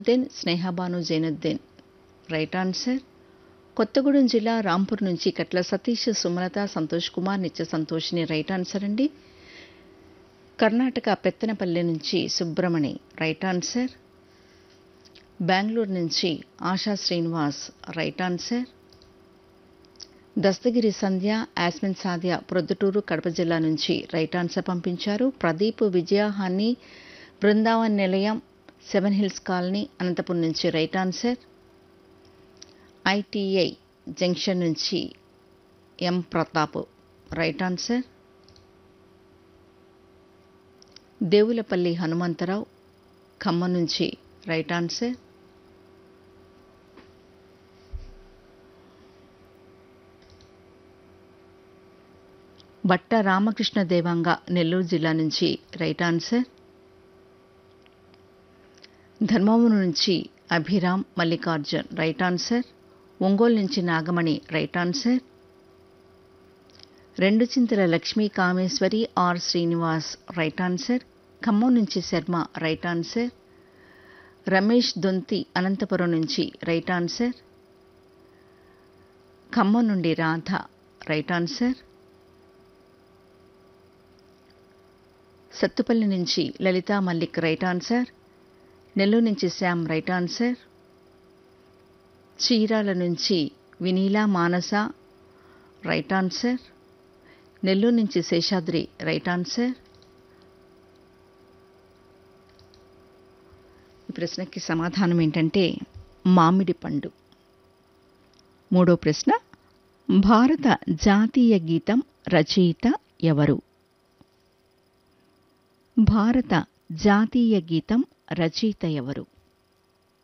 then Snehabanu Zainuddin right answer Kothagudem జిల్లా రాంపూర్ నుంచి కట్ల సతీష్ సుమలత సంతోష్ కుమార్ నిత్య సంతోషిని రైట్ ఆన్సర్ అండి కర్ణాటక పెత్తనపల్లి నుంచి సుబ్రమణి రైట్ ఆన్సర్ బెంగళూరు నుంచి ఆశా శ్రీనివాస్ రైట్ ఆన్సర్ దస్తగిరి సంధ్య యాస్మిన్ సాధ్య ప్రొద్దుటూరు కడప జిల్లా నుంచి రైట్ ఆన్సర్ పంపించారు ప్రదీప్ విజయహాని బృందావన్ నిలయం సెవెన్ హిల్స్ కాలనీ అనంతపురం నుంచి రైట్ ఆన్సర్ ఐటీఐ జంక్షన్ నుంచి M Pratap right answer Devulapalli Hanumantharao Khammam నుంచి రైట్ ఆన్సర్ బట్ట రామకృష్ణ దేవాంగ నెల్లూరు జిల్లా నుంచి రైట్ ఆన్సర్ ధర్మవరం నుంచి అభిరామ్ మల్లికార్జున్ రైట్ ఆన్సర్ ఒంగోలు నుంచి నాగమణి రైట్ ఆన్సర్ రెండు Chintala Lakshmi Kameswari R Srinivas right answer Khammam నుంచి శర్మ రైట్ ఆన్సర్ రమేష్ దొంతి అనంతపురం నుంచి రైట్ ఆన్సర్ ఖమ్మం నుండి రాధ రైట్ ఆన్సర్ సత్తుపల్లి నుంచి లలితా మల్లిక్ రైట్ ఆన్సర్ నెల్లూరు నుంచి శ్యామ్ రైట్ ఆన్సర్ చీరాల నుంచి వినీలా మానస రైట్ ఆన్సర్ నెల్లూరు నుంచి శేషాద్రి రైట్ ఆన్సర్ ఈ ప్రశ్నకి సమాధానం ఏంటంటే మామిడి పండు మూడో ప్రశ్న భారత జాతీయ గీతం రచయిత ఎవరు భారత జాతీయ గీతం రచయిత ఎవరు